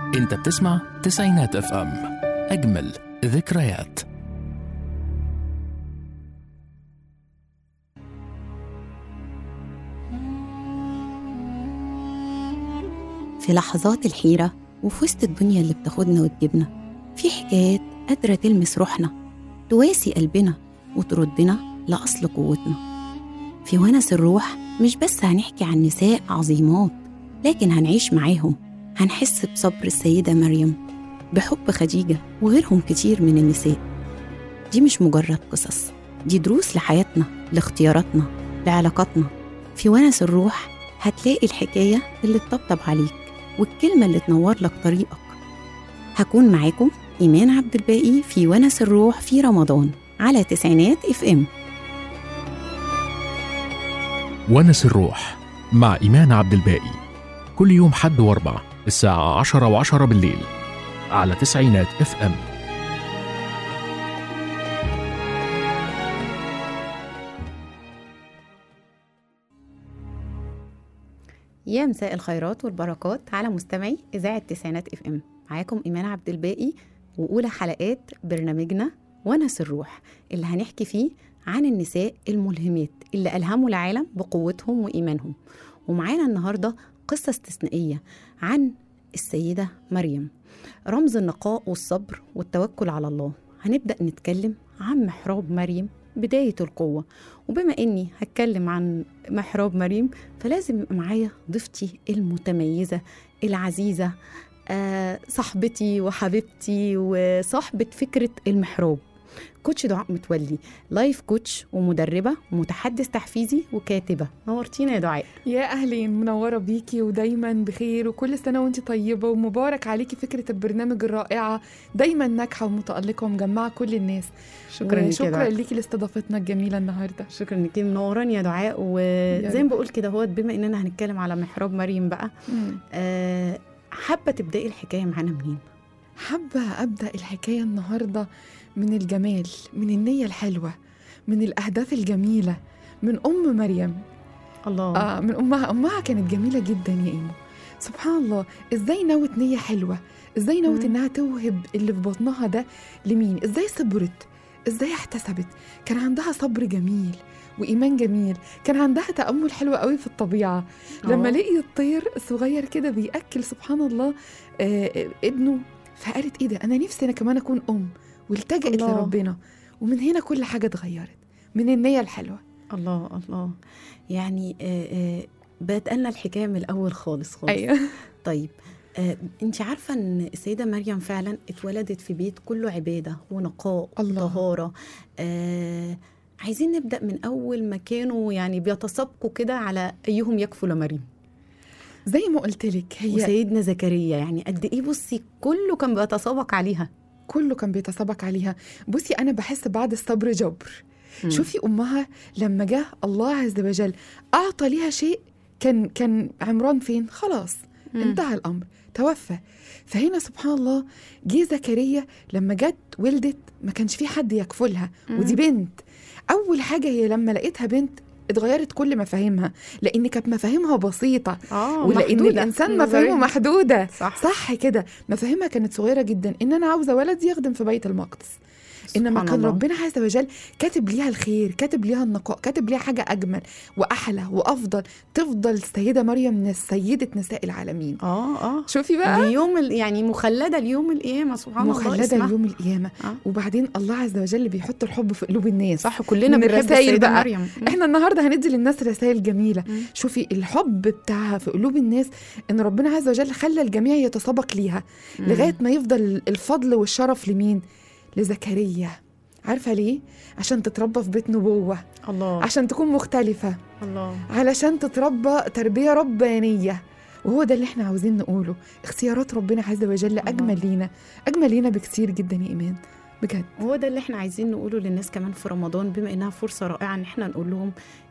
انت بتسمع تسعينات اف ام اجمل ذكريات في لحظات الحيرة وفي وسط الدنيا اللي بتاخدنا وتجيبنا في حكايات قادرة تلمس روحنا تواسي قلبنا وتردنا لأصل قوتنا في ونس الروح مش بس هنحكي عن نساء عظيمات لكن هنعيش معاهم هنحس بصبر السيدة مريم بحب خديجة وغيرهم كتير من النساء دي مش مجرد قصص دي دروس لحياتنا لاختياراتنا لعلاقاتنا في ونس الروح هتلاقي الحكاية اللي تطبطب عليك والكلمة اللي تنور لك طريقك هكون معاكم إيمان عبد الباقي في ونس الروح في رمضان على تسعينات اف ام ونس الروح مع إيمان عبد الباقي كل يوم حد واربع الساعة عشرة وعشرة بالليل على تسعينات اف ام يا مساء الخيرات والبركات على مستمعي إذاعة تسعينات اف ام معاكم إيمان عبد الباقي وأولى حلقات برنامجنا ونس الروح اللي هنحكي فيه عن النساء الملهمات اللي ألهموا العالم بقوتهم وإيمانهم ومعانا النهاردة قصة استثنائية عن السيدة مريم رمز النقاء والصبر والتوكل على الله هنبدأ نتكلم عن محراب مريم بداية القوة وبما إني هتكلم عن محراب مريم فلازم يبقى معايا ضيفتي المتميزة العزيزة آه صاحبتي وحبيبتي وصاحبة فكرة المحراب كوتش دعاء متولي لايف كوتش ومدربة ومتحدث تحفيزي وكاتبة نورتينا يا دعاء يا أهلين منورة بيكي ودايما بخير وكل سنة وانت طيبة ومبارك عليكي فكرة البرنامج الرائعة دايما ناجحة ومتألقة ومجمعة كل الناس شكرا ليك يا شكرا دعاء ليكي لاستضافتنا الجميلة النهاردة شكرا انك منوراني يا دعاء وزي ما بقول كده هو بما اننا هنتكلم على محراب مريم بقى آه حابة تبدأي الحكاية معانا منين؟ حابة أبدأ الحكاية النهاردة من الجمال من النية الحلوة من الأهداف الجميلة من أم مريم الله آه من أمها أمها كانت جميلة جدا يا إيمو سبحان الله إزاي نوت نية حلوة إزاي نوت مم. إنها توهب اللي في بطنها ده لمين إزاي صبرت إزاي احتسبت كان عندها صبر جميل وإيمان جميل كان عندها تأمل حلو قوي في الطبيعة لما آه. لقي الطير صغير كده بيأكل سبحان الله آه آه، ابنه فقالت إيه ده أنا نفسي أنا كمان أكون أم والتجأت الله. لربنا ومن هنا كل حاجة اتغيرت من النية الحلوة الله الله يعني آه آه بدأنا الحكاية من الأول خالص خالص أيوه طيب آه انت عارفة ان السيدة مريم فعلا اتولدت في بيت كله عبادة ونقاء الله. وطهارة آه عايزين نبدأ من أول ما كانوا يعني بيتسابقوا كده على أيهم يكفل مريم زي ما قلت لك هي وسيدنا زكريا يعني قد إيه بصي كله كان بيتسابق عليها كله كان بيتسابق عليها بصي انا بحس بعد الصبر جبر مم. شوفي امها لما جه الله عز وجل اعطى ليها شيء كان كان عمران فين خلاص مم. انتهى الامر توفى فهنا سبحان الله جه زكريا لما جت ولدت ما كانش في حد يكفلها مم. ودي بنت اول حاجه هي لما لقيتها بنت اتغيرت كل مفاهيمها لان كانت مفاهيمها بسيطه اه ولان محدودة. الانسان نظرية. مفاهيمه محدوده صح صح كده مفاهيمها كانت صغيره جدا ان انا عاوزه ولد يخدم في بيت المقدس انما سبحان كان الله. ربنا عز وجل كاتب ليها الخير كاتب ليها النقاء كاتب ليها حاجه اجمل واحلى وافضل تفضل السيده مريم من سيده نساء العالمين اه اه شوفي بقى اليوم ال- يعني مخلده ليوم القيامه سبحان الله مخلده اسمها. ليوم القيامه آه. وبعدين الله عز وجل بيحط الحب في قلوب الناس صح كلنا من بنحب الرسايل السيده بقى. مريم مم. احنا النهارده هندي للناس رسائل جميله مم. شوفي الحب بتاعها في قلوب الناس ان ربنا عز وجل خلى الجميع يتسابق ليها مم. لغايه ما يفضل الفضل والشرف لمين لزكريا عارفه ليه عشان تتربى في بيت نبوه الله عشان تكون مختلفه الله علشان تتربى تربيه ربانيه وهو ده اللي احنا عاوزين نقوله اختيارات ربنا عز وجل الله. اجمل لينا اجمل لينا بكثير جدا يا ايمان بجد هو ده اللي احنا عايزين نقوله للناس كمان في رمضان بما انها فرصه رائعه ان احنا نقول لهم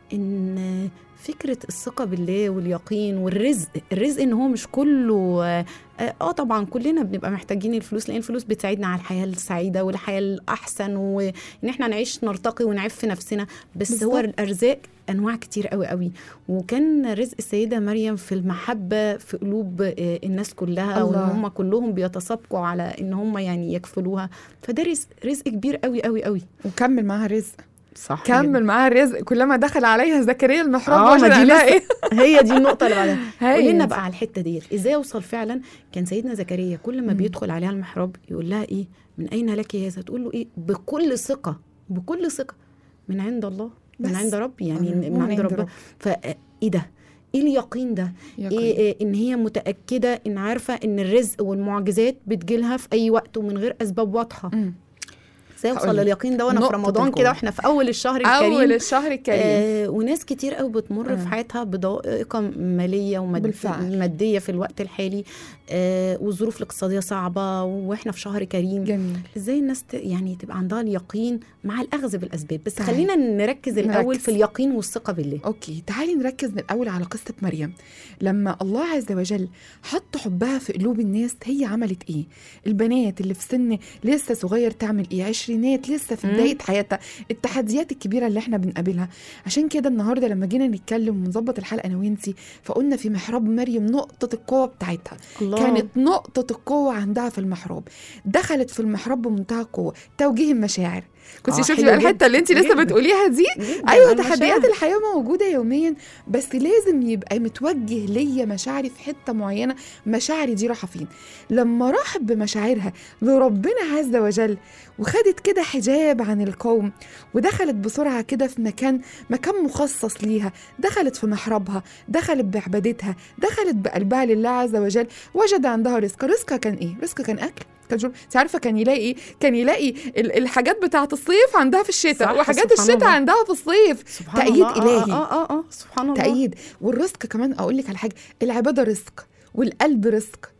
ان فكره الثقه بالله واليقين والرزق الرزق ان هو مش كله اه آه طبعا كلنا بنبقى محتاجين الفلوس لان الفلوس بتساعدنا على الحياه السعيده والحياه الاحسن وان احنا نعيش نرتقي ونعف نفسنا بس بالزبط. هو الارزاق انواع كتير قوي قوي وكان رزق السيده مريم في المحبه في قلوب آه الناس كلها الله. وان هم كلهم بيتسابقوا على ان هم يعني يكفلوها فده رزق رزق كبير قوي قوي قوي وكمل معاها رزق صح كمل معاها الرزق كلما دخل عليها زكريا المحراب آه، ما وجد دي عليها لسه- ايه هي دي النقطه اللي بعدها هي قولي لنا دي. بقى على الحته ديت ازاي اوصل فعلا كان سيدنا زكريا كل ما مم. بيدخل عليها المحراب يقول لها ايه من اين لك هذا تقول له ايه بكل ثقه بكل ثقه من عند الله بس. من عند ربي يعني آه، من عند ربنا فايه ده ايه اليقين ده يقين. إيه, إيه ان هي متاكده ان عارفه ان الرزق والمعجزات بتجيلها في اي وقت ومن غير اسباب واضحه مم. ازاي هقول اوصل لك. لليقين ده وانا في نقطة رمضان القوة. كده واحنا في اول الشهر الكريم اول الشهر الكريم آه وناس كتير قوي بتمر آه. في حياتها بضائق ماليه بالفعل. وماديه في الوقت الحالي آه والظروف الاقتصاديه صعبه واحنا في شهر كريم جميل ازاي الناس ت- يعني تبقى عندها اليقين مع الاخذ بالاسباب بس تعالي. خلينا نركز الاول نركز. في اليقين والثقه بالله اوكي تعالي نركز من الاول على قصه مريم لما الله عز وجل حط حبها في قلوب الناس هي عملت ايه البنات اللي في سن لسه صغير تعمل ايه عشرينات لسه في مم. بدايه حياتها التحديات الكبيره اللي احنا بنقابلها عشان كده النهارده لما جينا نتكلم ونظبط الحلقه انا وانتي فقلنا في محراب مريم نقطه القوه بتاعتها الله كانت نقطة القوة عندها في المحراب دخلت في المحراب بمنتهى القوة توجيه المشاعر كنت آه، شوفي حلو بقى الحتة جدا، اللي انت لسه جدا. بتقوليها دي جداً، ايوه المشاعر. تحديات الحياه موجوده يوميا بس لازم يبقى متوجه ليا مشاعري في حته معينه مشاعري دي رايحه فين لما راحت بمشاعرها لربنا عز وجل وخدت كده حجاب عن القوم ودخلت بسرعه كده في مكان مكان مخصص ليها دخلت في محرابها دخلت بعبادتها دخلت بقلبها لله عز وجل وجد عندها رزق رزقها كان ايه رزقها كان اكل كان شرب انت عارفه كان يلاقي ايه كان يلاقي ال- الحاجات بتاعه الصيف عندها في الشتاء صح، وحاجات سبحان الشتاء الله. عندها في الصيف سبحان تأييد الله. إلهي. اه اه اه, آه سبحان الله تأييد والرزق كمان اقول لك على حاجه العباده رزق والقلب رزق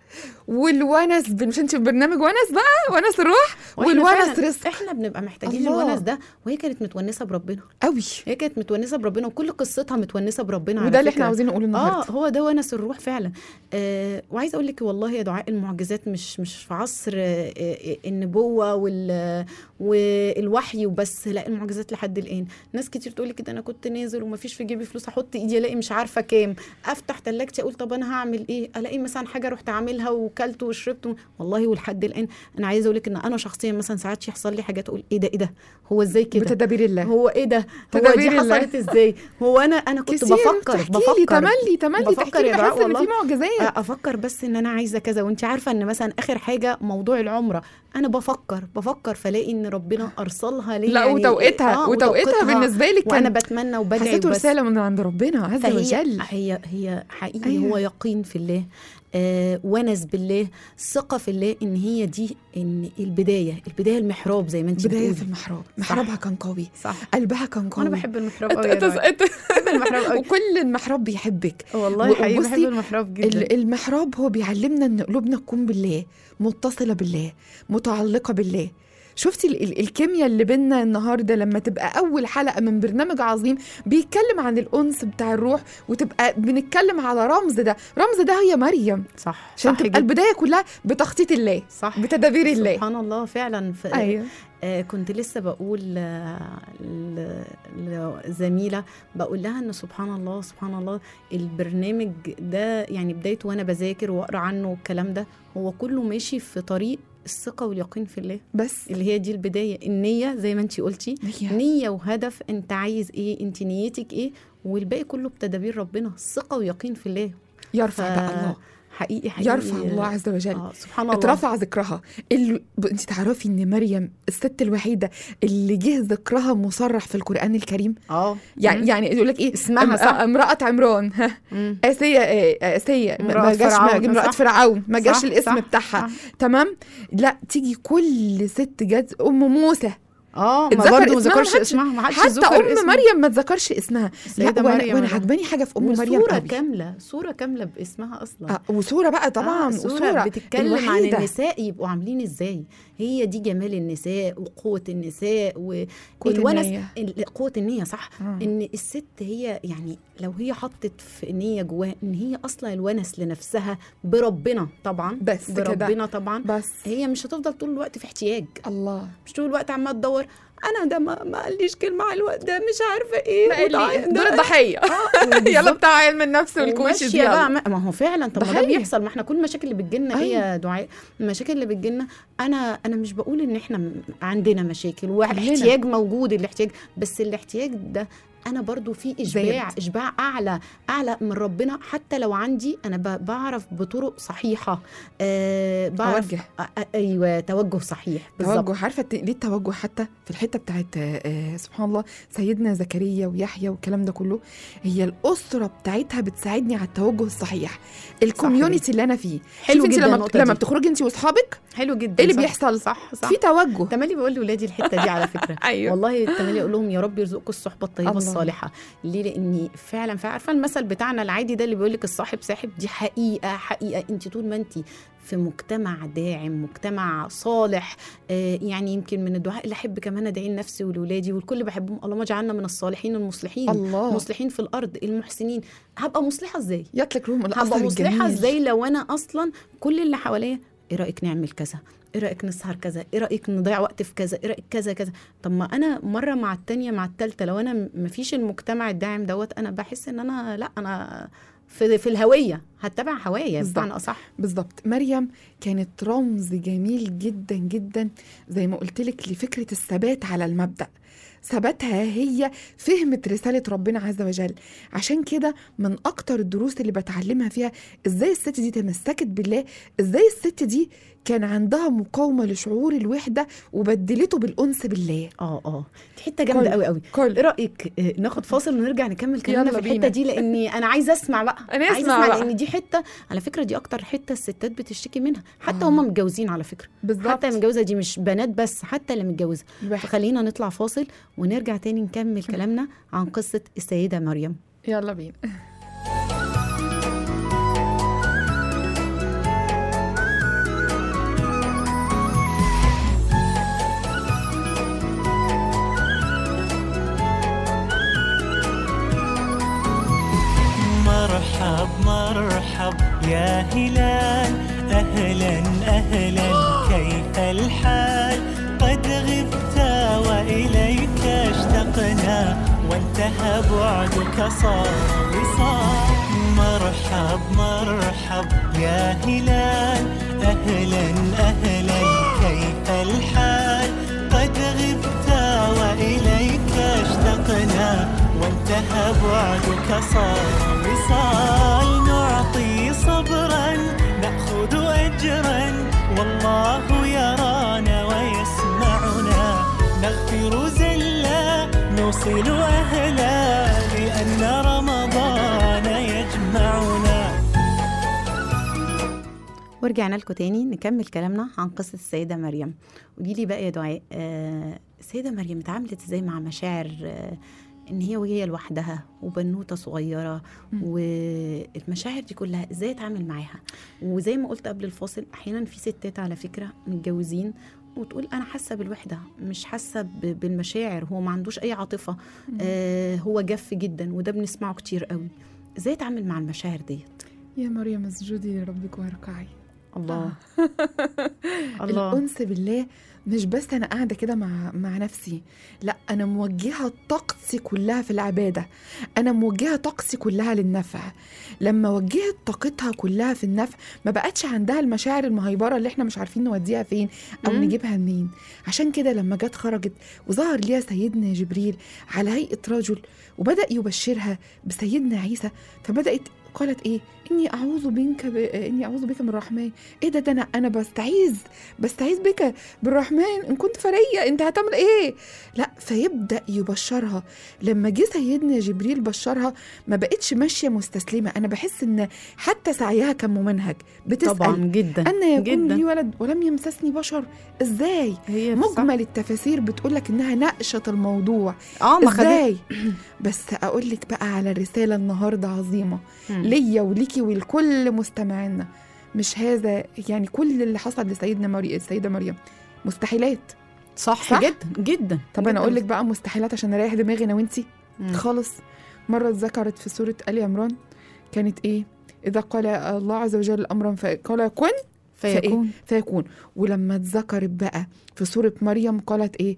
والونس ب- مش انت في برنامج ونس بقى ونس الروح وإحنا والونس فعلاً رزق احنا بنبقى محتاجين الله. الونس ده وهي كانت متونسه بربنا قوي هي كانت متونسه بربنا وكل قصتها متونسه بربنا على وده اللي فكرة. احنا عاوزين نقوله اه النهارده هو ده ونس الروح فعلا آه وعايزه اقول لك والله يا دعاء المعجزات مش مش في عصر آه آه النبوه وال والوحي وبس لا المعجزات لحد الان ناس كتير تقول لي كده انا كنت نازل ومفيش في جيبي فلوس احط ايدي الاقي مش عارفه كام افتح تلاجتي اقول طب انا هعمل ايه الاقي مثلا حاجه رحت عاملها وكلت وشربت والله ولحد الان انا عايزه اقول لك ان انا شخصيا مثلا ساعات يحصل لي حاجات اقول ايه ده ايه ده هو ازاي كده بتدابير الله هو ايه ده هو دي تدابير الله. حصلت ازاي هو انا انا كنت كتير بفكر تحكي لي بفكر تملي تملي بفكر تحكي لي يا دعاء بحس ان في والله. معجزات افكر بس ان انا عايزه كذا وانت عارفه ان مثلا اخر حاجه موضوع العمره انا بفكر بفكر فلاقي ان ربنا ارسلها لي لا يعني وتوقيتها آه، وتوقيتها بالنسبه لي وانا كان بتمنى وبدعي حسيته بس رساله من عند ربنا عز فهي وجل هي هي حقيقي أيوة. هو يقين في الله آه ونس بالله ثقه في الله ان هي دي ان البدايه البدايه المحراب زي ما انت بدايه بتقولي في المحراب محرابها كان قوي صح قلبها كان قوي وانا بحب المحراب أت- قوي يا أت- دعاء. أت- بحب المحراب قوي وكل المحراب بيحبك والله و- حقيقي وبصي، بحب المحراب جدا ال- المحراب هو بيعلمنا ان قلوبنا تكون بالله متصله بالله متعلقه بالله شفتي ال- ال- الكيمياء اللي بينا النهارده لما تبقى اول حلقه من برنامج عظيم بيتكلم عن الانس بتاع الروح وتبقى بنتكلم على رمز ده رمز ده هي مريم صح عشان صح تبقى جدا. البدايه كلها بتخطيط الله صح بتدابير الله سبحان الله فعلا ف... ايوه آه كنت لسه بقول آه، ل- لزميله بقول لها ان سبحان الله سبحان الله البرنامج ده يعني بدايته وانا بذاكر واقرا عنه والكلام ده هو كله ماشي في طريق الثقه واليقين في الله بس اللي هي دي البدايه النيه زي ما انت قلتي هي نيه وهدف انت عايز ايه انت نيتك ايه والباقي كله بتدابير ربنا ثقه ويقين في الله يرفع بقى الله حقيقي حقيقي يرفع الله عز وجل آه سبحان الله اترفع ذكرها ال... ب- انت تعرفي ان مريم الست الوحيده اللي جه ذكرها مصرح في القران الكريم اه يعني مم. يعني يقول لك ايه اسمها أم- صح. امراه عمران ها مم. اسيه آه، اسيه ما- امرأة ما جاش ما- فرعون، امراه صح. فرعون ما جاش صح، الاسم صح، بتاعها صح. تمام لا تيجي كل ست جت ام موسى اه ما اتذكر برضه ما اسمها، ذكرش محدش- اسمها ما حدش حتى ذكر ام اسم مريم ما تذكرش اسمها لا السيدة وانا, مريم وأنا أنا- عجباني حاجه في ام مريم وصورة قوي كاملة صورة كاملة باسمها أصلا آه وصوره بقى طبعا آه صورة, وصوره بتتكلم عن الوحيدة. النساء يبقوا عاملين ازاي هي دي جمال النساء وقوة النساء قوة والونس النية. ال- قوة النية صح آه. ان الست هي يعني لو هي حطت في نية جواها ان هي اصلا الونس لنفسها بربنا طبعا بس كده. بربنا طبعا بس هي مش هتفضل طول الوقت في احتياج الله مش طول الوقت عماله تدور انا ده ما, ما قاليش كلمه على الوقت ده مش عارفه ايه وتع- دور ده- الضحيه آه، يلا بالظبط. بتاع علم النفس والكوش وماشية دي بقى يلا. ما ما هو فعلا طب ما ده ضحية. بيحصل ما احنا كل المشاكل اللي بتجيلنا ايه أيوة. يا دعاء المشاكل اللي بتجيلنا انا انا مش بقول ان احنا م- عندنا مشاكل واحتياج موجود الاحتياج بس الاحتياج ده انا برضو في اشباع زاد. اشباع اعلى اعلى من ربنا حتى لو عندي انا ب- بعرف بطرق صحيحه آه بعرف توجه. آه آه، ايوه توجه صحيح بالظبط توجه عارفه الت- ليه التوجه حتى في الحته بتاعت آه، آه، سبحان الله سيدنا زكريا ويحيى والكلام ده كله هي الاسره بتاعتها بتساعدني على التوجه الصحيح الكوميونتي اللي انا فيه حلو شوفي انت جدا لما النقطة لما دي. بتخرجي انت واصحابك حلو جدا ايه اللي صح. بيحصل صح صح في توجه تملي بقول لاولادي الحته دي على فكره ايوه والله تملي اقول لهم يا رب يرزقكم الصحبه الطيبه الله. الصالحه ليه لاني فعلا فعلا عارفه المثل بتاعنا العادي ده اللي بيقول لك الصاحب ساحب دي حقيقه حقيقه انت طول ما انت في مجتمع داعم مجتمع صالح آه يعني يمكن من الدعاء اللي احب كمان ادعي لنفسي ولولادي والكل بحبهم اللهم اجعلنا من الصالحين المصلحين الله مصلحين في الارض المحسنين هبقى مصلحه ازاي يطلق لهم الاثر هبقى مصلحه الجميل ازاي لو انا اصلا كل اللي حواليا ايه رايك نعمل كذا ايه رايك نسهر كذا ايه رايك نضيع وقت في كذا ايه رايك كذا كذا طب ما انا مره مع التانية مع التالتة لو انا م- مفيش المجتمع الداعم دوت انا بحس ان انا لا انا في في الهويه هتبع هوايا بالظبط. بمعنى اصح بالظبط مريم كانت رمز جميل جدا جدا زي ما قلت لك لفكره الثبات على المبدا ثباتها هي فهمت رسالة ربنا عز وجل عشان كده من أكتر الدروس اللي بتعلمها فيها إزاي الست دي تمسكت بالله إزاي الست دي كان عندها مقاومة لشعور الوحدة وبدلته بالأنس بالله اه اه دي حته جامده كل- قوي قوي كل ايه رايك آه، ناخد فاصل ونرجع نكمل كلامنا يلا في الحته بينا. دي لاني انا عايزه اسمع بقى أنا عايزه أسمع اسمع بقى. لان دي حته على فكره دي اكتر حته الستات بتشتكي منها حتى آه. هم متجوزين على فكره بالظبط حتى اللي متجوزه دي مش بنات بس حتى اللي متجوزه الواحد. فخلينا نطلع فاصل ونرجع تاني نكمل كلامنا عن قصه السيده مريم يلا بينا مرحب مرحب يا هلال أهلا أهلا كيف الحال قد غبت وإليك اشتقنا وانتهى بعدك صار وصال مرحب مرحب يا هلال أهلا أهلا كيف الحال قد غبت وإليك اشتقنا وانتهى بعدك صار وصال نعطي صبرا نأخذ أجرا والله يرانا ويسمعنا نغفر زلا نوصل أهلا لأن رمضان يجمعنا ورجعنا لكم تاني نكمل كلامنا عن قصه السيده مريم قولي لي بقى يا دعاء آه السيده مريم اتعاملت ازاي مع مشاعر آه ان هي وهي لوحدها وبنوته صغيره مم. والمشاعر دي كلها ازاي اتعامل معاها وزي ما قلت قبل الفاصل احيانا في ستات على فكره متجوزين وتقول انا حاسه بالوحده مش حاسه ب- بالمشاعر هو ما عندوش اي عاطفه آه هو جف جدا وده بنسمعه كتير قوي ازاي اتعامل مع المشاعر ديت يا مريم اسجدي لربك واركعي الله الله الانس بالله مش بس انا قاعده كده مع مع نفسي لا انا موجهه طاقتي كلها في العباده انا موجهه طاقتي كلها للنفع لما وجهت طاقتها كلها في النفع ما بقتش عندها المشاعر المهيبره اللي احنا مش عارفين نوديها فين او مم. نجيبها منين عشان كده لما جت خرجت وظهر ليها سيدنا جبريل على هيئه رجل وبدا يبشرها بسيدنا عيسى فبدات قالت ايه اني اعوذ بك ب... اني اعوذ بك من الرحمن ايه ده ده انا انا بستعيذ بستعيذ بك بالرحمن ان كنت فريه انت هتعمل ايه لا فيبدا يبشرها لما جه سيدنا جبريل بشرها ما بقتش ماشيه مستسلمه انا بحس ان حتى سعيها كان ممنهج بتسال طبعا جدا أن يكون جدا. لي ولد ولم يمسسني بشر ازاي هي مجمل التفاسير بتقول لك انها ناقشت الموضوع اه ما خدت ازاي بس اقول لك بقى على رساله النهارده عظيمه ليا وليكي ولكل مستمعينا مش هذا يعني كل اللي حصل لسيدنا مريم السيده مريم مستحيلات صح, صح؟ جدا جدا طب انا اقول لك بقى مستحيلات عشان اريح دماغي انا وانتي مم. خالص مره ذكرت في سوره ال عمران كانت ايه اذا قال الله عز وجل امرا فقال كن فيكون فيكون ولما اتذكرت بقى في سورة مريم قالت ايه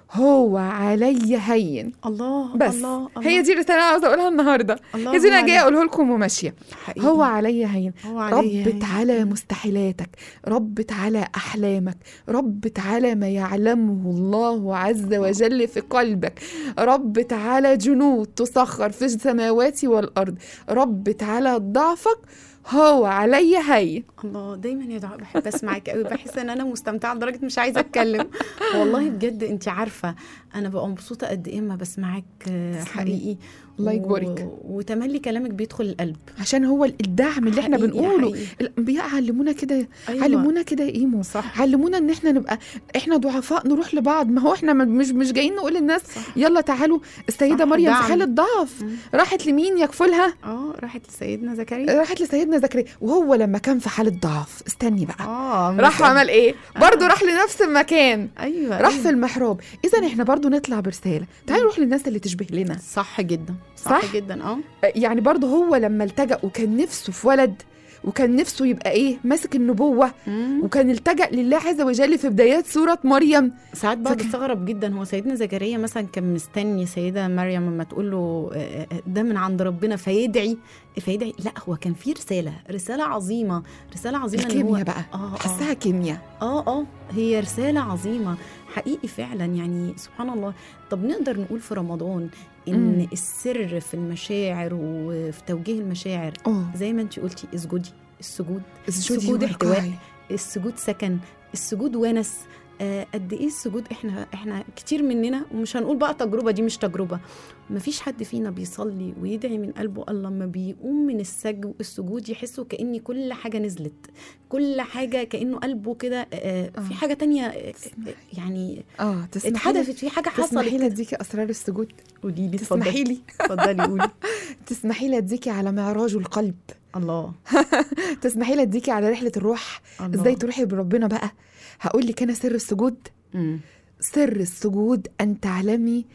هو علي هين الله بس الله الله هي دي الرسالة اللي أنا عاوزة أقولها النهاردة الله هي دي اللي أنا عليك. جاية أقولها لكم وماشية حقيقي. هو علي هين هو عليا ربت على مستحيلاتك ربت على أحلامك ربت على ما يعلمه الله عز وجل في قلبك ربت على جنود تسخر في السماوات والأرض ربت على ضعفك هو علي هين الله دايما يا دعاء بحب اسمعك قوي بحس ان انا مستمتعه لدرجه مش عايزه اتكلم والله بجد انت عارفه انا ببقى مبسوطه قد ايه ما بسمعك آه، تسلمي. حقيقي الله و- يجبرك. وتملي كلامك بيدخل القلب عشان هو الدعم اللي احنا حقيقي- بنقوله حقيقي. الانبياء علمونا كده أيوة. علمونا كده ايمو صح علمونا ان احنا نبقى احنا ضعفاء نروح لبعض ما هو احنا م- مش مش جايين نقول للناس صح. يلا تعالوا السيده صح، مريم في دعم. حاله ضعف مم. راحت لمين يكفلها اه راحت لسيدنا زكريا راحت لسيدنا زكريا وهو لما كان في حاله ضعف استني بقى اه راح مش- عمل ايه برضه راح لنفس المكان ايوه راح أيوة. في المحراب اذا احنا برضه نطلع برساله تعالوا نروح للناس اللي تشبه لنا صح جدا صح, صح؟ صح جدا اه يعني برضه هو لما التجأ وكان نفسه في ولد وكان نفسه يبقى ايه ماسك النبوه مم. وكان التجأ لله عز وجل في بدايات سورة مريم ساعات بقى فك- بستغرب جدا هو سيدنا زكريا مثلا كان مستني سيدة مريم لما تقول له آه، آه، ده من عند ربنا فيدعي فيدعي لا هو كان في رسالة رسالة عظيمة رسالة عظيمة إن هو الكيمياء بقى اه اه حسها كيمياء اه اه هي رسالة عظيمة حقيقي فعلا يعني سبحان الله طب نقدر نقول في رمضان ان مم. السر في المشاعر وفي توجيه المشاعر اه زي ما انت قلتي اسجدي السجود السجود سجود احتواء. واركعي. السجود سكن السجود ونس آه، قد ايه السجود احنا احنا كتير مننا ومش هنقول بقى تجربه دي مش تجربه مفيش حد فينا بيصلي ويدعي من قلبه الله لما بيقوم من السج السجود يحسه كأن كل حاجه نزلت كل حاجه كانه قلبه كده آه، في آه. حاجه تانية آه، آه، يعني اه تسمحي لي اتحدثت في حاجه تسمحي لي حصلت اديكي اسرار السجود قولي لي تسمحي لي اتفضلي قولي تسمحي لي اديكي على معراج القلب الله تسمحي لي اديكي على رحله الروح الله ازاي تروحي بربنا بقى هقول لك انا سر السجود مم. سر السجود ان تعلمي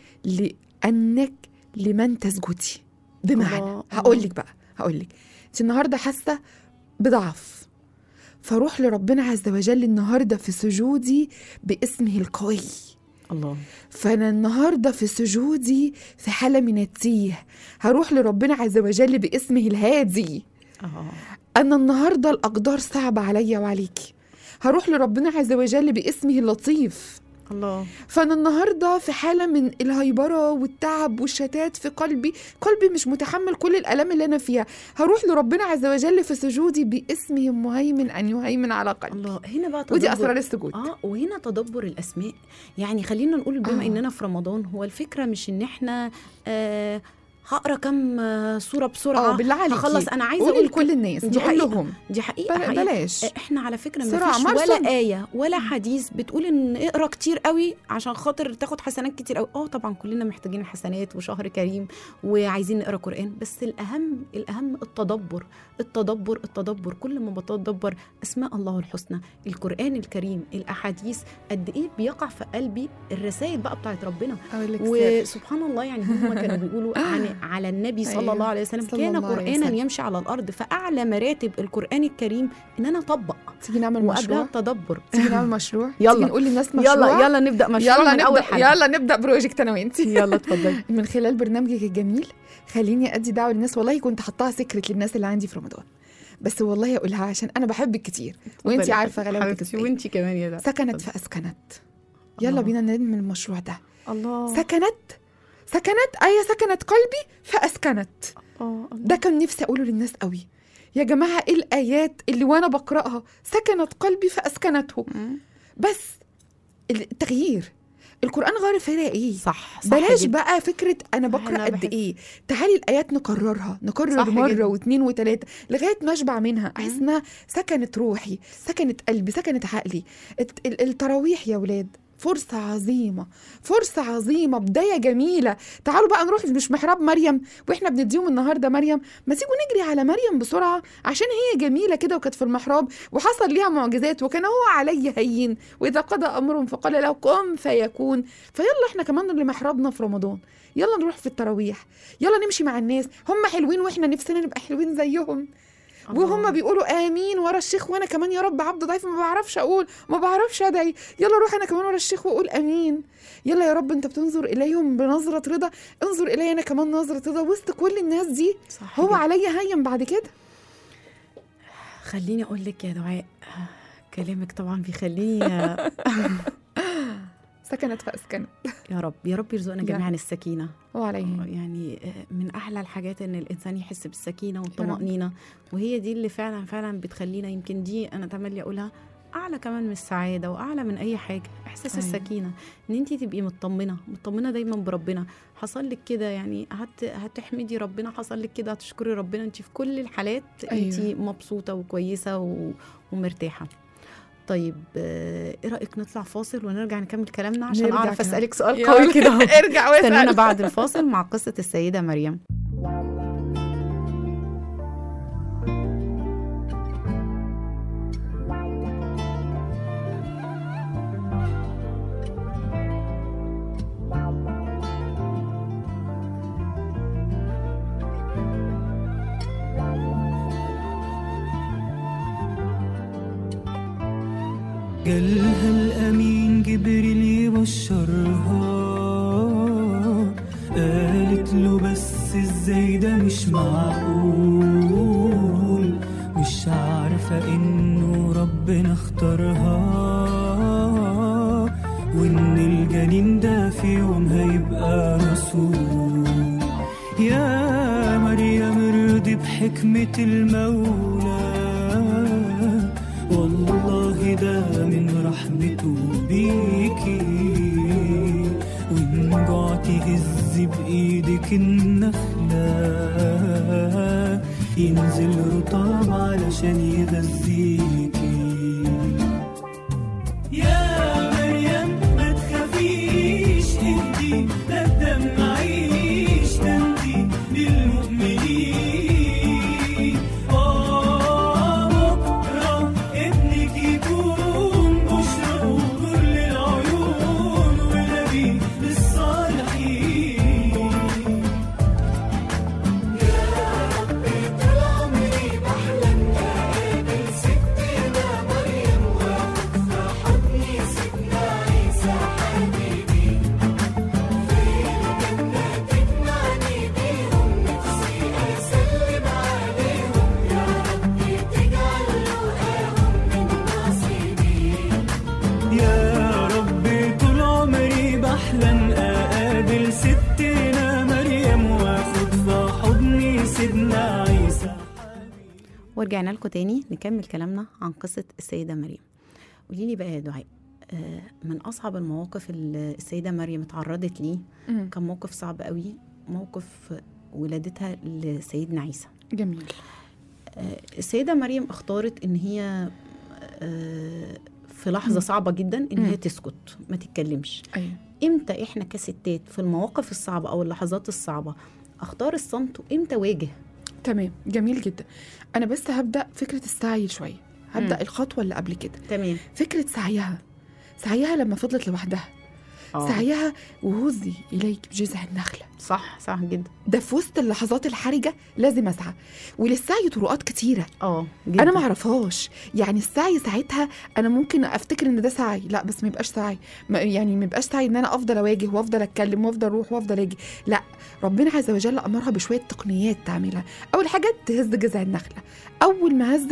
لانك لمن تسجدي بمعنى الله، هقول الله. لك بقى هقول لك انت النهارده حاسه بضعف فروح لربنا عز وجل النهارده في سجودي باسمه القوي الله فانا النهارده في سجودي في حاله من التيه هروح لربنا عز وجل باسمه الهادي اه انا النهارده الاقدار صعبه عليا وعليكي هروح لربنا عز وجل باسمه اللطيف الله فانا النهارده في حاله من الهيبره والتعب والشتات في قلبي قلبي مش متحمل كل الالام اللي انا فيها هروح لربنا عز وجل في سجودي باسمه المهيمن ان يهيمن على قلبي الله هنا بقى ودي تدبر- اسرار السجود اه وهنا تدبر الاسماء يعني خلينا نقول بما آه. اننا في رمضان هو الفكره مش ان احنا آه هقرا كم آه، صوره بسرعه اه بالله عليكي هخلص انا عايزه قولي اقول لكل الناس دي نقول حقيقة. لهم دي حقيقه, بل- حقيقة. بلاش احنا على فكره ما سرعة فيش مرسوم. ولا ايه ولا حديث بتقول ان اقرا كتير قوي عشان خاطر تاخد حسنات كتير قوي اه طبعا كلنا محتاجين الحسنات وشهر كريم وعايزين نقرا قران بس الاهم الاهم التدبر التدبر التدبر كل ما بتدبر اسماء الله الحسنى القران الكريم الاحاديث قد ايه بيقع في قلبي الرسائل بقى بتاعت ربنا اقول لك سر. وسبحان الله يعني هم كانوا بيقولوا عن على النبي صلى أيوة، الله عليه وسلم صلى كان الله عليه قرانا وسلم. يمشي على الارض فاعلى مراتب القران الكريم ان انا اطبق تيجي نعمل وقبلها مشروع التدبر تيجي نعمل مشروع يلا. تيجي نقول للناس مشروع يلا يلا نبدا مشروع يلا من اول نبدا حاجه يلا نبدا بروجكت انا وانتي يلا اتفضلي من خلال برنامجك الجميل خليني ادي دعوه للناس والله كنت حطاها سكرت للناس اللي عندي في رمضان بس والله اقولها عشان انا بحبك كتير وانتي عارفه غلاوتك حبيبتي ازاي وانتي كمان يا ده سكنت فاسكنت يلا الله. بينا نعمل المشروع ده الله سكنت سكنت اي سكنت قلبي فاسكنت اه ده كان نفسي اقوله للناس قوي يا جماعه ايه الايات اللي وانا بقراها سكنت قلبي فاسكنته بس التغيير القران غير فيها ايه صح صح بلاش جدا. بقى فكره انا أنا بقرا قد بحس- ايه تعالي الايات نكررها نكرر صح مره جدا. واثنين وثلاثه لغايه ما اشبع منها احس انها سكنت روحي سكنت قلبي سكنت عقلي الت- ال- التراويح يا ولاد فرصة عظيمة فرصة عظيمة بداية جميلة تعالوا بقى نروح مش محراب مريم واحنا بنديهم النهاردة مريم ما تيجوا نجري على مريم بسرعة عشان هي جميلة كده وكانت في المحراب وحصل ليها معجزات وكان هو علي هين وإذا قضى أمر فقال له كن فيكون فيلا احنا كمان اللي محرابنا في رمضان يلا نروح في التراويح يلا نمشي مع الناس هم حلوين واحنا نفسنا نبقى حلوين زيهم وهم بيقولوا امين ورا الشيخ وانا كمان يا رب عبد ضعيف ما بعرفش اقول ما بعرفش ادعي يلا روح انا كمان ورا الشيخ واقول امين يلا يا رب انت بتنظر اليهم بنظره رضا انظر الي انا كمان نظره رضا وسط كل الناس دي صح هو جدا. عليا هين بعد كده خليني اقول لك يا دعاء كلامك طبعا بيخليني سكنت فاسكنت يا رب يا رب يرزقنا يا جميعا السكينه هو عليا آه، هين يعني آه، من احلى الحاجات ان الانسان يحس بالسكينه والطمانينه وهي دي اللي فعلا فعلا بتخلينا يمكن دي انا تملي اقولها اعلى كمان من السعاده واعلى من اي حاجه احساس أيوة. السكينه ان انت تبقي مطمنه مطمنه دايما بربنا حصل لك كده يعني هت هتحمدي ربنا حصل لك كده هتشكري ربنا انت في كل الحالات أيوة. انت مبسوطه وكويسه و... ومرتاحه طيب آه، ايه رايك نطلع فاصل ونرجع نكمل كلامنا عشان نرجع اعرف كلام. اسالك سؤال يلا. قوي كده ارجع استنونا واسال بعد الفاصل مع قصة السيدة مريم قالها الأمين جبريل يبشرها قالت له بس ازاي ده مش معقول مش عارفة انه ربنا اختارها وان الجنين ده في يوم هيبقى رسول يا مريم ارضي بحكمة المولى والله ده من رحمته بيكي وإن جعتي هزي بإيدك النخلة ينزل رطاب علشان يغذيكي يا مريم ما تخافيش انتي لا تدمعيش ده انتي للمؤمنين اه بكره ابنك يكون بشرى ونور للعيون ونبي للصالحين يا ربي طول عمري بحلم اقابل ستنا مريم واخد في حضني سيدنا عيسى ورجعنا لكم تاني نكمل كلامنا عن قصة السيدة مريم قولي لي بقى يا دعاء آه، من أصعب المواقف اللي السيدة مريم اتعرضت ليه مم. كان موقف صعب قوي موقف ولادتها لسيدنا عيسى جميل آه، السيدة مريم اختارت إن هي آه، في لحظة صعبة جدا إن هي مم. تسكت ما تتكلمش ايوه امتى احنا كستات في المواقف الصعبة أو اللحظات الصعبة أختار الصمت وامتى واجه تمام جميل جدا انا بس هبدا فكره السعي شويه هبدا مم. الخطوه اللي قبل كده تمام فكره سعيها سعيها لما فضلت لوحدها آه. سعيها وهزي اليك بجذع النخله صح صح جدا ده في وسط اللحظات الحرجه لازم اسعى وللسعي طرقات كتيره اه جدا انا ما اعرفهاش يعني السعي ساعتها انا ممكن افتكر ان ده سعي لا بس ما يبقاش سعي ما يعني ما يبقاش سعي ان انا افضل اواجه وافضل اتكلم وافضل اروح وافضل اجي لا ربنا عز وجل امرها بشويه تقنيات تعملها اول حاجه تهز جذع النخله اول ما هزت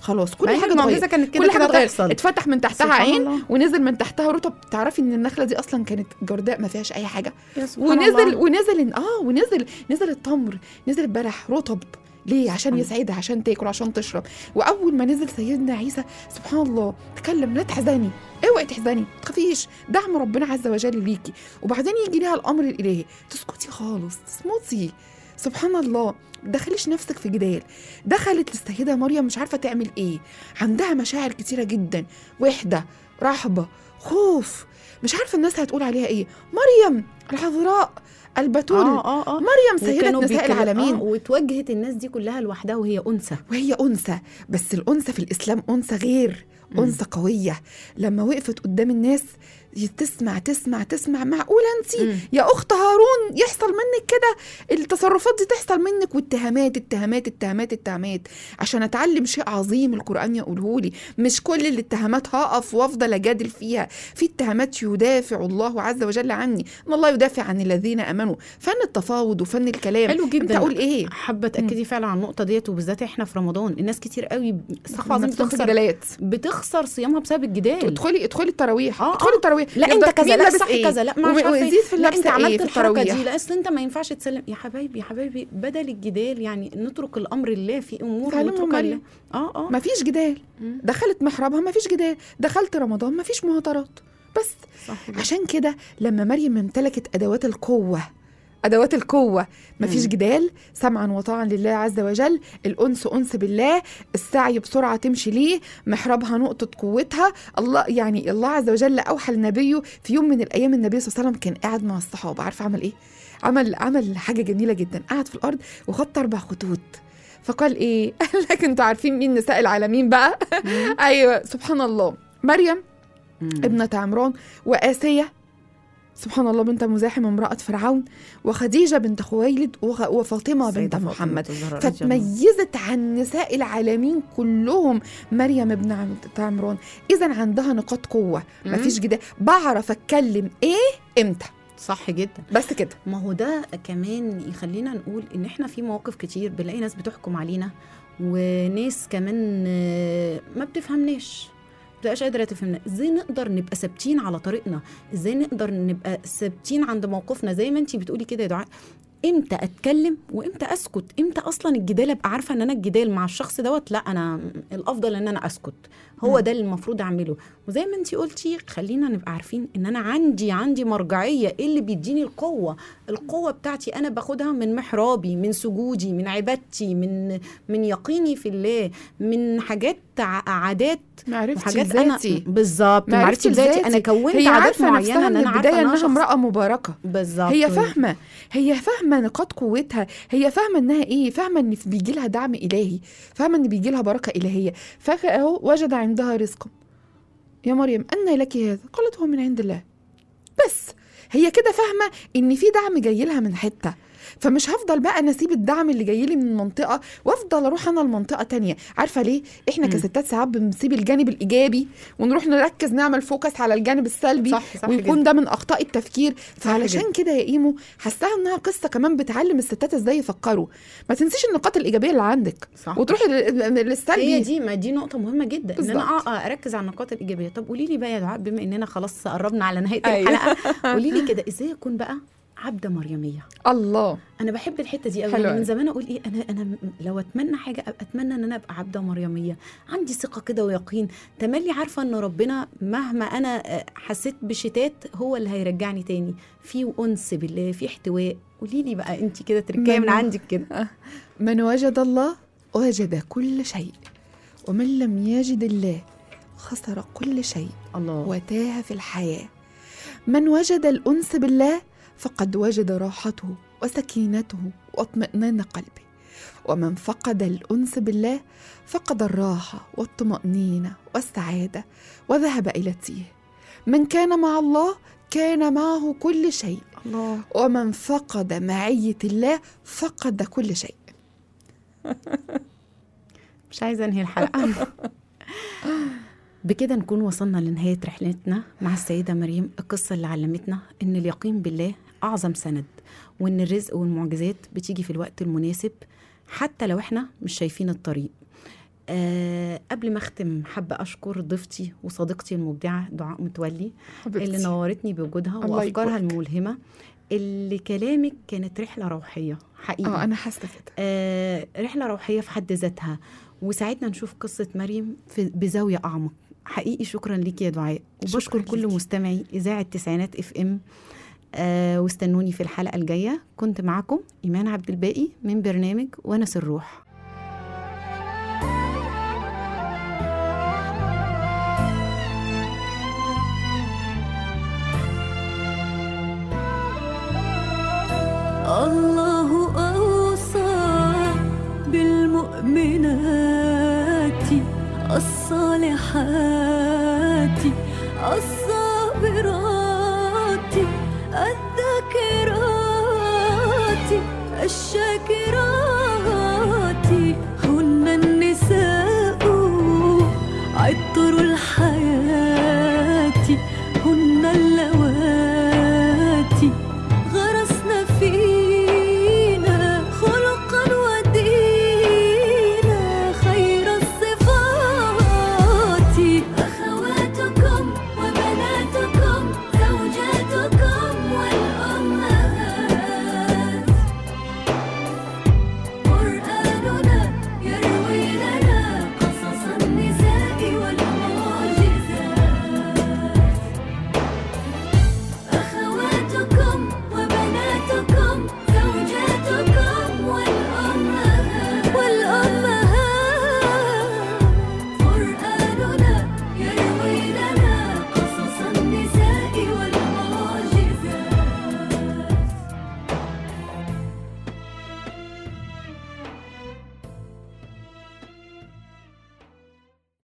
خلاص كل مع إن حاجه المعجزة اتغيرت كانت كده كل حاجه كده اتغيرت تحصل. اتفتح من تحتها سبحان عين الله. ونزل من تحتها رطب تعرفي ان النخله دي اصلا كانت جرداء ما فيهاش اي حاجه يا سبحان ونزل الله. ونزل اه ونزل نزل التمر نزل البلح رطب ليه عشان سبحان يسعدها عشان تاكل عشان تشرب واول ما نزل سيدنا عيسى سبحان الله تكلم لا تحزني اوعي تحزني ما تخافيش دعم ربنا عز وجل ليكي وبعدين يجي ليها الامر الالهي تسكتي خالص تصمتي سبحان الله دخليش نفسك في جدال دخلت للسيدة مريم مش عارفة تعمل ايه عندها مشاعر كتيرة جدا وحدة رهبة خوف مش عارفة الناس هتقول عليها ايه مريم العذراء البتول اه اه اه مريم سيدة وكانوا نساء بيتكلموا- العالمين آه وتوجهت الناس دي كلها لوحدها وهي انثى وهي أنثى بس الأنثى في الإسلام أنثى غير مم. أنثى قوية لما وقفت قدام الناس تسمع تسمع تسمع معقولة أنت مم. يا أخت هارون يحصل منك كده التصرفات دي تحصل منك واتهامات اتهامات اتهامات اتهامات عشان أتعلم شيء عظيم القرآن يقوله لي مش كل الاتهامات هقف وأفضل أجادل فيها في اتهامات يدافع الله عز وجل عني إن الله يدافع عن الذين آمنوا فن التفاوض وفن الكلام حلو أنت جدا أقول إيه حابه تاكدي فعلا على النقطه ديت وبالذات احنا في رمضان الناس كتير قوي استغفر الله العظيم نفسهم في بتخسر جدالات بتخسر صيامها بسبب الجدال ادخلي ادخلي التراويح آه، ادخلي آه. التراويح لا يفضل انت كذا مين لا لابس صح إيه؟ كذا لا ما وم- مش عارفه ويزيد في إيه. لا اللبس انت ايه عملت في الحركه التراويح دي لا اصل انت ما ينفعش تسلم يا حبايبي يا حبايبي بدل الجدال يعني نترك الامر لله في امور تعلموا نتركها مريم. لله اه اه ما فيش جدال مم. دخلت محرابها ما فيش جدال دخلت رمضان ما فيش مهاترات بس صح كده. عشان كده لما مريم امتلكت ادوات القوه ادوات القوه مفيش مم. جدال سمعا وطاعا لله عز وجل الانس انس بالله السعي بسرعه تمشي ليه محرابها نقطه قوتها الله يعني الله عز وجل اوحى لنبيه في يوم من الايام النبي صلى الله عليه وسلم كان قاعد مع الصحابه عارفه عمل ايه عمل عمل حاجه جميله جدا قعد في الارض وخط اربع خطوط فقال ايه قال لك انتوا عارفين مين نساء العالمين بقى مم. ايوه سبحان الله مريم مم. ابنة عمران وآسية سبحان الله بنت مزاحم امرأة فرعون وخديجة بنت خويلد وغ- وفاطمة بنت السيدة فاطمة محمد الزهراء رضي الله فتميزت عن نساء العالمين كلهم مريم ابن عم- عمران إذا عندها نقاط قوة مم. مفيش جدال بعرف أتكلم إيه إمتى صح جدا بس كده ما هو ده كمان يخلينا نقول ان احنا في مواقف كتير بنلاقي ناس بتحكم علينا وناس كمان آه، ما بتفهمناش بتبقاش قادره تفهمنا ازاي نقدر نبقى ثابتين على طريقنا ازاي نقدر نبقى ثابتين عند موقفنا زي ما انتي بتقولي كده يا دعاء امتى اتكلم وامتى اسكت امتى اصلا الجدال ابقى عارفه ان انا الجدال مع الشخص دوت لا انا الافضل ان انا اسكت هو مم. ده اللي المفروض اعمله وزي ما انتي قلتي خلينا نبقى عارفين ان انا عندي عندي مرجعيه ايه اللي بيديني القوه القوه بتاعتي انا باخدها من محرابي من سجودي من عبادتي من من يقيني في الله من حاجات ع- عادات معرفتي وحاجات انا ذاتي بالظبط معرفتي معرفتي بذاتي انا بذاتي. كونت هي عادات عارفة معينه نفسها ان من انا عارفه البداية ان انا إنها شخص امرأة مباركة بالظبط هي فاهمة هي فاهمة نقاط قوتها هي فاهمة انها ايه فاهمة ان بيجي لها دعم الهي فاهمة ان بيجي لها بركة الهية فاهمة اهو وجد عندها رزقا يا مريم أن لك هذا قالت هو من عند الله بس هي كده فاهمة ان في دعم جاي لها من حتة فمش هفضل بقى انا اسيب الدعم اللي جاي لي من منطقه وافضل اروح انا لمنطقه تانية عارفه ليه احنا مم. كستات ساعات بنسيب الجانب الايجابي ونروح نركز نعمل فوكس على الجانب السلبي صح صح ويكون جدا. ده من اخطاء التفكير فعلشان جدا. كده يا ايمو حاساها انها قصه كمان بتعلم الستات ازاي يفكروا ما تنسيش النقاط الايجابيه اللي عندك صح وتروحي لل- للسلبي هي دي ما دي نقطة مهمة جدا ان انا بالظبط. اه آه اركز على النقاط الإيجابية طب قولي لي بقى يا دعاء بما اننا خلاص قربنا على نهاية أيوة. الحلقة قولي لي كده ازاي اكون بقى عبدة مريمية الله انا بحب الحته دي قوي حلو يعني من أوي. زمان اقول ايه انا انا م- لو اتمنى حاجه أبقى اتمنى ان انا ابقى عبده مريميه عندي ثقه كده ويقين تملي عارفه ان ربنا مهما انا آه، حسيت بشتات هو اللي هيرجعني تاني في انس بالله في احتواء قولي لي بقى انت كده تركيه من من- عندك كده من وجد الله وجد كل شيء ومن لم يجد الله خسر كل شيء الله وتاه في الحياه من وجد الانس بالله فقد وجد راحته وسكينته واطمئنان قلبه ومن فقد الانس بالله فقد الراحه والطمانينه والسعاده وذهب الى التيه من كان مع الله كان معه كل شيء الله ومن فقد معيه الله فقد كل شيء مش عايزه انهي الحلقه بكده نكون وصلنا لنهايه رحلتنا مع السيده مريم القصه اللي علمتنا ان اليقين بالله اعظم سند وان الرزق والمعجزات بتيجي في الوقت المناسب حتى لو احنا مش شايفين الطريق أه قبل ما أختم حابة أشكر ضيفتي وصديقتي المبدعة دعاء متولي اللي حبيبتي نورتني بوجودها الله وأفكارها يبارك. الملهمة اللي كلامك كانت رحلة روحية حقيقي اه انا حاسه كده آه رحلة روحية في حد ذاتها وساعدنا نشوف قصة مريم في بزاوية أعمق حقيقي شكرا ليك يا دعاء شكراً وبشكر كل ليكي. مستمعي إذاعة تسعينات اف ام آه واستنوني في الحلقة الجاية كنت معكم إيمان عبد الباقي من برنامج ونس الروح الله أوصى بالمؤمنات الصالحات الصالحات